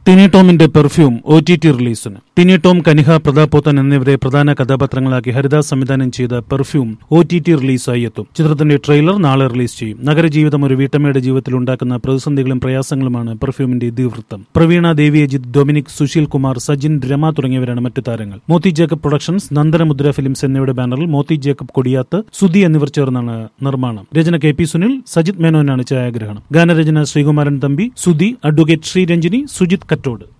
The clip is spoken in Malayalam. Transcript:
ടിനി ടോമിന്റെ പെർഫ്യൂം ഒ ടി ടി റിലീസിന് ടിനി ടോം കനിഹ പ്രതാപോത്തൻ എന്നിവരെ പ്രധാന കഥാപാത്രങ്ങളാക്കി ഹരിദാസ് സംവിധാനം ചെയ്ത പെർഫ്യൂം ഒ ടി ടി റിലീസായി എത്തും ചിത്രത്തിന്റെ ട്രെയിലർ നാളെ റിലീസ് ചെയ്യും നഗരജീവിതം ഒരു വീട്ടമ്മയുടെ ജീവിതത്തിൽ ഉണ്ടാക്കുന്ന പ്രതിസന്ധികളും പ്രയാസങ്ങളുമാണ് പെർഫ്യൂമിന്റെ ഇതിവൃത്തം പ്രവീണ ദേവി അജിത് ഡൊമിനിക് സുശീൽ കുമാർ സജിൻ രമ തുടങ്ങിയവരാണ് മറ്റു താരങ്ങൾ മോത്തി ജേക്കബ് പ്രൊഡക്ഷൻസ് നന്ദനമുദ്ര ഫിലിംസ് എന്നിവയുടെ ബാനറിൽ മോത്തി ജേക്കബ് കൊടിയാത്ത് സുധി എന്നിവർ ചേർന്നാണ് നിർമ്മാണം രചന കെ പി സുനിൽ സജിത് മേനോനാണ് ഛായാഗ്രഹണം ഗാനരചന ശ്രീകുമാരൻ തമ്പി സുധി അഡ്വക്കേറ്റ് ശ്രീരഞ്ജിനി സുജിത് കറ്റോട്